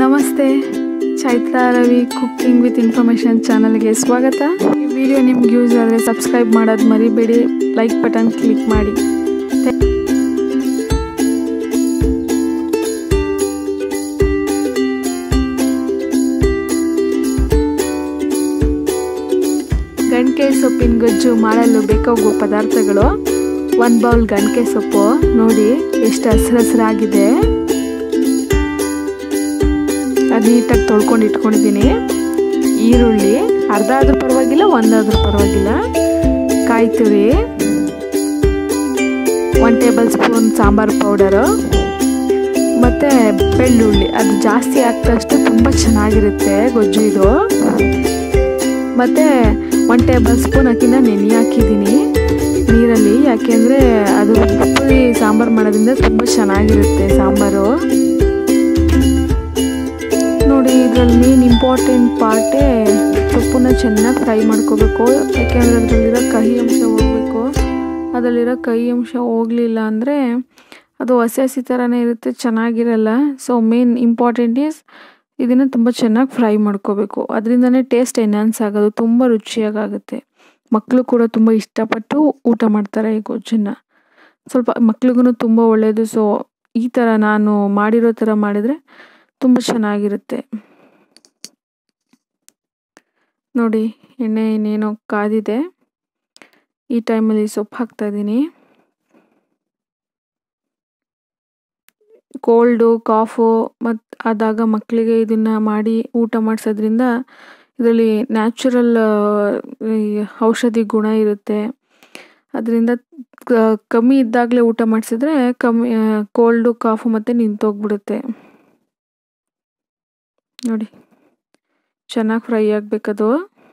ನಮಸ್ತೆ Chaitra Ravi cooking with information ಚಾನಲ್ಗೆ ಸ್ವಾಗತ ಈ ವಿಡಿಯೋ ನಿಮ್ಗೆ ಯೂಸ್ ಆದರೆ ಸಬ್ಸ್ಕ್ರೈಬ್ ಮಾಡೋದು ಮರಿಬೇಡಿ ಲೈಕ್ ಬಟನ್ ಕ್ಲಿಕ್ ಮಾಡಿ ಗಣಕೆ ಸೊಪ್ಪಿನ ಗೊಜ್ಜು ಮಾಡಲು ಬೇಕಾಗುವ ಪದಾರ್ಥಗಳು ಒಂದು ಬೌಲ್ ಗಣಕೆ ಸೊಪ್ಪು ನೋಡಿ ಎಷ್ಟು ಹಸಿರು ಹಸಿರಾಗಿದೆ ಅದು ನೀಟಾಗಿ ತೊಳ್ಕೊಂಡು ಇಟ್ಕೊಂಡಿದ್ದೀನಿ ಈರುಳ್ಳಿ ಅರ್ಧ ಆದ್ರೂ ಪರವಾಗಿಲ್ಲ ಒಂದಾದ್ರೂ ಪರವಾಗಿಲ್ಲ ಕಾಯಿ ತುರಿ one tablespoon sambar powder ಮತ್ತು ಬೆಳ್ಳುಳ್ಳಿ ಅದು ಜಾಸ್ತಿ ಹಾಕ್ದಷ್ಟು ತುಂಬ ಚೆನ್ನಾಗಿರುತ್ತೆ ಗೊಜ್ಜು ಇದು ಮತ್ತು ಒನ್ ಟೇಬಲ್ ಸ್ಪೂನ್ ಅಕ್ಕಿನ ನೆನೆ ಹಾಕಿದ್ದೀನಿ ನೀರಲ್ಲಿ ಯಾಕೆಂದರೆ ಅದು ರುಬ್ಬಿ ಸಾಂಬಾರು ಮಾಡೋದ್ರಿಂದ ತುಂಬ ಚೆನ್ನಾಗಿರುತ್ತೆ ಸಾಂಬಾರು ನೋಡಿ ಇದರಲ್ಲಿ ಮೇನ್ ಇಂಪಾರ್ಟೆಂಟ್ ಪಾರ್ಟೇ ಸೊಪ್ಪನ್ನ ಚೆನ್ನಾಗಿ ಫ್ರೈ ಮಾಡ್ಕೋಬೇಕು ಯಾಕೆಂದರೆ ಅದರಲ್ಲಿರೋ ಕಹಿ ಅಂಶ ಹೋಗಬೇಕು ಅದರಲ್ಲಿರೋ ಕಹಿ ಅಂಶ ಹೋಗಲಿಲ್ಲ ಅಂದರೆ ಅದು ಹಸಿ ಹಸಿ ಥರನೇ ಇರುತ್ತೆ ಚೆನ್ನಾಗಿರಲ್ಲ ಸೊ ಮೇನ್ ಇಂಪಾರ್ಟೆಂಟ್ ಈಸ್ ಇದನ್ನು ತುಂಬ ಚೆನ್ನಾಗಿ ಫ್ರೈ ಮಾಡ್ಕೋಬೇಕು ಅದರಿಂದನೇ ಟೇಸ್ಟ್ ಎನ್ಹಾನ್ಸ್ ಆಗೋದು ತುಂಬ ರುಚಿಯಾಗುತ್ತೆ ಮಕ್ಕಳು ಕೂಡ ತುಂಬ ಇಷ್ಟಪಟ್ಟು ಊಟ ಮಾಡ್ತಾರೆ ಈ ಗೊಜ್ಜನ್ನು ಸ್ವಲ್ಪ ಮಕ್ಳಿಗೂ ತುಂಬ ಒಳ್ಳೆಯದು ಸೊ ಈ ಥರ ನಾನು ಮಾಡಿರೋ ಥರ ಮಾಡಿದರೆ ತುಂಬ ಚೆನ್ನಾಗಿರುತ್ತೆ ನೋಡಿ ಎಣ್ಣೆ ಇನ್ನೇನೋ ಕಾದಿದೆ ಈ ಟೈಮಲ್ಲಿ ಸೊಪ್ಪು ಹಾಕ್ತಾಯಿದ್ದೀನಿ ಕೋಲ್ಡು ಕಾಫು ಮತ್ತು ಆದಾಗ ಮಕ್ಕಳಿಗೆ ಇದನ್ನು ಮಾಡಿ ಊಟ ಮಾಡಿಸೋದ್ರಿಂದ ಇದರಲ್ಲಿ ನ್ಯಾಚುರಲ್ ಔಷಧಿ ಗುಣ ಇರುತ್ತೆ ಅದರಿಂದ ಕಮ್ಮಿ ಇದ್ದಾಗಲೇ ಊಟ ಮಾಡಿಸಿದ್ರೆ ಕಮ್ಮಿ ಕೋಲ್ಡು ಕಾಫು ಮತ್ತು ನಿಂತೋಗ್ಬಿಡುತ್ತೆ ನೋಡಿ ಚೆನ್ನಾಗಿ ಫ್ರೈ ಆಗಬೇಕದು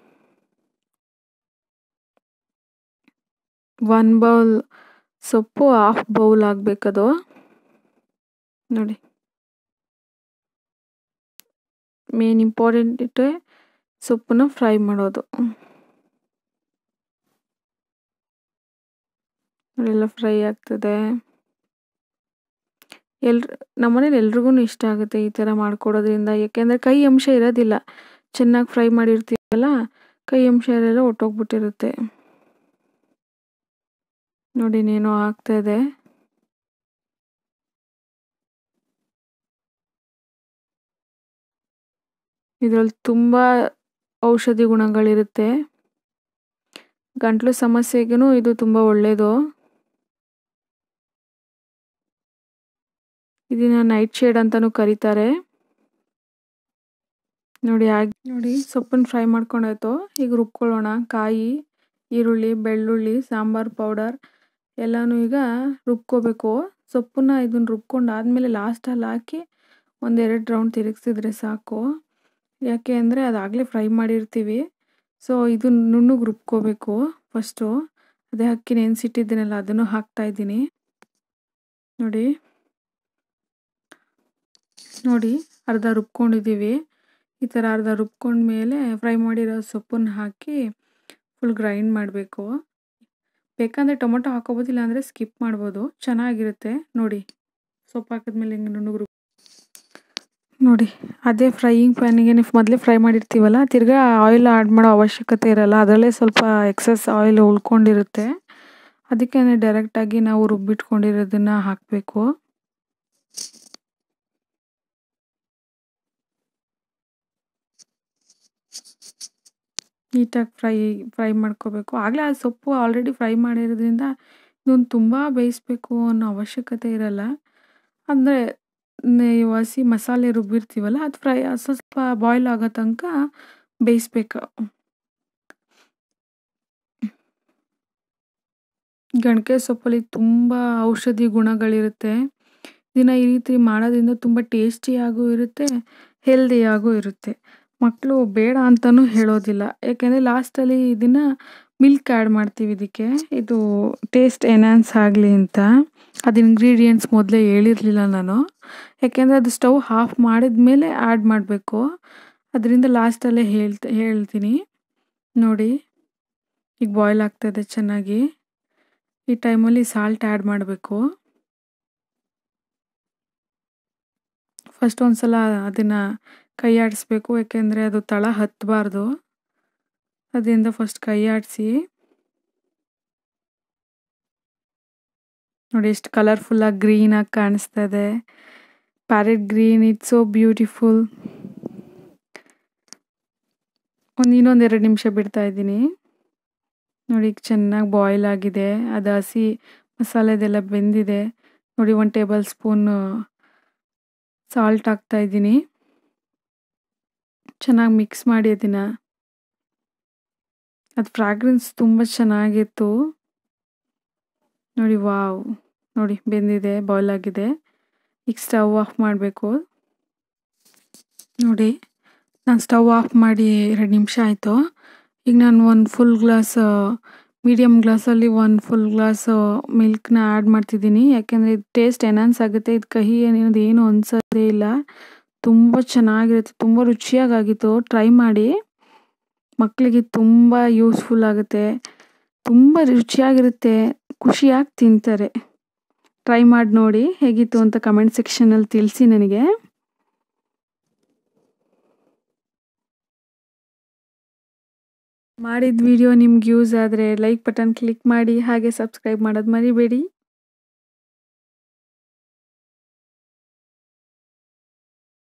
ಒನ್ ಬೌಲ್ ಸೊಪ್ಪು ಹಾಫ್ ಬೌಲ್ ಆಗಬೇಕದು ನೋಡಿ ಮೇನ್ ಇಂಪಾರ್ಟೆಂಟ್ ಇಟ್ಟೆ ಸೊಪ್ಪನ್ನ ಫ್ರೈ ಮಾಡೋದು ಎಲ್ಲ ಫ್ರೈ ಆಗ್ತದೆ ಎಲ್ರು ನಮ್ಮನೇಲಿ ಎಲ್ರಿಗೂ ಇಷ್ಟ ಆಗುತ್ತೆ ಈ ಥರ ಮಾಡ್ಕೊಡೋದ್ರಿಂದ ಯಾಕೆಂದರೆ ಕೈ ಅಂಶ ಇರೋದಿಲ್ಲ ಚೆನ್ನಾಗಿ ಫ್ರೈ ಮಾಡಿರ್ತೀವಲ್ಲ ಕೈ ಅಂಶ ಎಲ್ಲ ಒಟ್ಟೋಗ್ಬಿಟ್ಟಿರುತ್ತೆ ನೋಡಿ ನೀನು ಆಗ್ತಾ ಇದೆ ಇದರಲ್ಲಿ ತುಂಬ ಔಷಧಿ ಗುಣಗಳಿರುತ್ತೆ ಗಂಟ್ಲು ಸಮಸ್ಯೆಗೂ ಇದು ತುಂಬ ಒಳ್ಳೆಯದು ಇದನ್ನ ನೈಟ್ ಶೇಡ್ ಅಂತಲೂ ಕರೀತಾರೆ ನೋಡಿ ಆಗಿ ನೋಡಿ ಸೊಪ್ಪನ್ನು ಫ್ರೈ ಮಾಡ್ಕೊಂಡಾಯ್ತು ಈಗ ರುಬ್ಕೊಳ್ಳೋಣ ಕಾಯಿ ಈರುಳ್ಳಿ ಬೆಳ್ಳುಳ್ಳಿ ಸಾಂಬಾರು ಪೌಡರ್ ಎಲ್ಲನೂ ಈಗ ರುಬ್ಕೋಬೇಕು ಸೊಪ್ಪನ್ನ ಇದನ್ನು ರುಬ್ಕೊಂಡು ಆದಮೇಲೆ ಲಾಸ್ಟಲ್ಲಿ ಹಾಕಿ ಒಂದೆರಡು ರೌಂಡ್ ತಿರುಗಿಸಿದ್ರೆ ಸಾಕು ಯಾಕೆ ಅಂದರೆ ಅದಾಗಲೇ ಫ್ರೈ ಮಾಡಿರ್ತೀವಿ ಸೊ ಇದು ನುಣ್ಣಗೆ ರುಬ್ಕೋಬೇಕು ಫಸ್ಟು ಅದೇ ಅಕ್ಕಿ ನೆನೆಸಿಟ್ಟಿದ್ದೀನಲ್ಲ ಅದನ್ನು ಹಾಕ್ತಾಯಿದ್ದೀನಿ ನೋಡಿ ನೋಡಿ ಅರ್ಧ ರುಬ್ಕೊಂಡಿದ್ದೀವಿ ಈ ಥರ ಅರ್ಧ ರುಬ್ಕೊಂಡ್ಮೇಲೆ ಫ್ರೈ ಮಾಡಿರೋ ಸೊಪ್ಪನ್ನು ಹಾಕಿ ಫುಲ್ ಗ್ರೈಂಡ್ ಮಾಡಬೇಕು ಬೇಕಂದರೆ ಟೊಮೊಟೊ ಹಾಕೋಬೋದಿಲ್ಲ ಅಂದರೆ ಸ್ಕಿಪ್ ಮಾಡ್ಬೋದು ಚೆನ್ನಾಗಿರುತ್ತೆ ನೋಡಿ ಸೊಪ್ಪು ಹಾಕಿದ್ಮೇಲೆ ಹಿಂಗೆ ನುಣ್ಣಗೆ ರುಬ್ ನೋಡಿ ಅದೇ ಫ್ರೈಯಿಂಗ್ ಪ್ಯಾನಿಗೆ ನೀವು ಮೊದಲೇ ಫ್ರೈ ಮಾಡಿರ್ತೀವಲ್ಲ ತಿರ್ಗಾ ಆಯಿಲ್ ಆ್ಯಡ್ ಮಾಡೋ ಅವಶ್ಯಕತೆ ಇರಲ್ಲ ಅದರಲ್ಲೇ ಸ್ವಲ್ಪ ಎಕ್ಸಸ್ ಆಯಿಲ್ ಉಳ್ಕೊಂಡಿರುತ್ತೆ ಅದಕ್ಕೆ ಡೈರೆಕ್ಟಾಗಿ ನಾವು ರುಬ್ಬಿಟ್ಕೊಂಡಿರೋದನ್ನು ಹಾಕಬೇಕು ನೀಟಾಗಿ ಫ್ರೈ ಫ್ರೈ ಮಾಡ್ಕೋಬೇಕು ಆಗಲೇ ಆ ಸೊಪ್ಪು ಆಲ್ರೆಡಿ ಫ್ರೈ ಮಾಡಿರೋದ್ರಿಂದ ಇದನ್ನು ತುಂಬ ಬೇಯಿಸ್ಬೇಕು ಅನ್ನೋ ಅವಶ್ಯಕತೆ ಇರಲ್ಲ ಅಂದರೆ ನೀವು ಹಸಿ ಮಸಾಲೆ ರುಬ್ಬಿರ್ತೀವಲ್ಲ ಅದು ಫ್ರೈ ಸ್ವಲ್ಪ ಬಾಯ್ಲ್ ಆಗೋ ತನಕ ಬೇಯಿಸ್ಬೇಕು ಗಣಕೆ ಸೊಪ್ಪಲ್ಲಿ ತುಂಬ ಔಷಧಿ ಗುಣಗಳಿರುತ್ತೆ ಇದನ್ನು ಈ ರೀತಿ ಮಾಡೋದ್ರಿಂದ ತುಂಬ ಟೇಸ್ಟಿಯಾಗೂ ಇರುತ್ತೆ ಹೆಲ್ದಿಯಾಗೂ ಇರುತ್ತೆ ಮಕ್ಕಳು ಬೇಡ ಅಂತಲೂ ಹೇಳೋದಿಲ್ಲ ಯಾಕೆಂದರೆ ಲಾಸ್ಟಲ್ಲಿ ಇದನ್ನು ಮಿಲ್ಕ್ ಆ್ಯಡ್ ಮಾಡ್ತೀವಿ ಇದಕ್ಕೆ ಇದು ಟೇಸ್ಟ್ ಎನ್ಹಾನ್ಸ್ ಆಗಲಿ ಅಂತ ಅದು ಇಂಗ್ರೀಡಿಯೆಂಟ್ಸ್ ಮೊದಲೇ ಹೇಳಿರಲಿಲ್ಲ ನಾನು ಯಾಕೆಂದರೆ ಅದು ಸ್ಟವ್ ಆಫ್ ಮಾಡಿದ ಮೇಲೆ ಆ್ಯಡ್ ಮಾಡಬೇಕು ಅದರಿಂದ ಲಾಸ್ಟಲ್ಲೇ ಹೇಳ್ತ ಹೇಳ್ತೀನಿ ನೋಡಿ ಈಗ ಬಾಯ್ಲ್ ಆಗ್ತಾಯಿದೆ ಚೆನ್ನಾಗಿ ಈ ಟೈಮಲ್ಲಿ ಸಾಲ್ಟ್ ಆ್ಯಡ್ ಮಾಡಬೇಕು ಫಸ್ಟ್ ಒಂದ್ಸಲ ಅದನ್ನು ಕೈ ಆಡಿಸ್ಬೇಕು ಯಾಕೆಂದರೆ ಅದು ತಳ ಹತ್ತಬಾರ್ದು ಅದರಿಂದ ಫಸ್ಟ್ ಕೈ ಆಡಿಸಿ ನೋಡಿ ಎಷ್ಟು ಕಲರ್ಫುಲ್ಲಾಗಿ ಗ್ರೀನಾಗಿ ಕಾಣಿಸ್ತಾ ಇದೆ parrot green it's so beautiful ಒಂದು ಇನ್ನೊಂದು ಎರಡು ನಿಮಿಷ ಬಿಡ್ತಾ ಇದ್ದೀನಿ ನೋಡಿ ಈಗ ಚೆನ್ನಾಗಿ ಬಾಯ್ಲ್ ಆಗಿದೆ ಅದು ಹಸಿ ಮಸಾಲೆದೆಲ್ಲ ಬೆಂದಿದೆ ನೋಡಿ ಒಂದು ಟೇಬಲ್ ಸ್ಪೂನ್ ಸಾಲ್ಟ್ ಹಾಕ್ತಾ ಇದ್ದೀನಿ ಚೆನ್ನಾಗಿ ಮಿಕ್ಸ್ ಮಾಡಿ ಅದನ್ನು ಅದು ಫ್ರಾಗ್ರೆನ್ಸ್ ತುಂಬ ಚೆನ್ನಾಗಿತ್ತು ನೋಡಿ ವಾವ್ ನೋಡಿ ಬೆಂದಿದೆ ಬಾಯ್ಲ್ ಆಗಿದೆ ಈಗ ಸ್ಟವ್ ಆಫ್ ಮಾಡಬೇಕು ನೋಡಿ ನಾನು ಸ್ಟವ್ ಆಫ್ ಮಾಡಿ ಎರಡು ನಿಮಿಷ ಆಯಿತು ಈಗ ನಾನು ಒಂದು ಫುಲ್ ಗ್ಲಾಸ್ ಮೀಡಿಯಮ್ ಗ್ಲಾಸಲ್ಲಿ ಒಂದು ಫುಲ್ ಗ್ಲಾಸ್ ಮಿಲ್ಕ್ನ ಆ್ಯಡ್ ಮಾಡ್ತಿದ್ದೀನಿ ಯಾಕೆಂದರೆ ಇದು ಟೇಸ್ಟ್ ಎನ್ಹಾನ್ಸ್ ಆಗುತ್ತೆ ಇದು ಕಹಿ ಅನ್ನೋದು ಏನು ಅನ್ಸೋದೇ ಇಲ್ಲ ತುಂಬ ಚೆನ್ನಾಗಿರುತ್ತೆ ತುಂಬ ರುಚಿಯಾಗಿತ್ತು ಟ್ರೈ ಮಾಡಿ ಮಕ್ಕಳಿಗೆ ತುಂಬ ಯೂಸ್ಫುಲ್ ಆಗುತ್ತೆ ತುಂಬ ರುಚಿಯಾಗಿರುತ್ತೆ ಖುಷಿಯಾಗಿ ತಿಂತಾರೆ ಟ್ರೈ ಮಾಡಿ ನೋಡಿ ಹೇಗಿತ್ತು ಅಂತ ಕಮೆಂಟ್ ಸೆಕ್ಷನಲ್ಲಿ ತಿಳಿಸಿ ನನಗೆ ಮಾಡಿದ ವಿಡಿಯೋ ನಿಮ್ಗೆ ಯೂಸ್ ಆದರೆ ಲೈಕ್ ಬಟನ್ ಕ್ಲಿಕ್ ಮಾಡಿ ಹಾಗೆ ಸಬ್ಸ್ಕ್ರೈಬ್ ಮಾಡೋದು ಮರಿಬೇಡಿ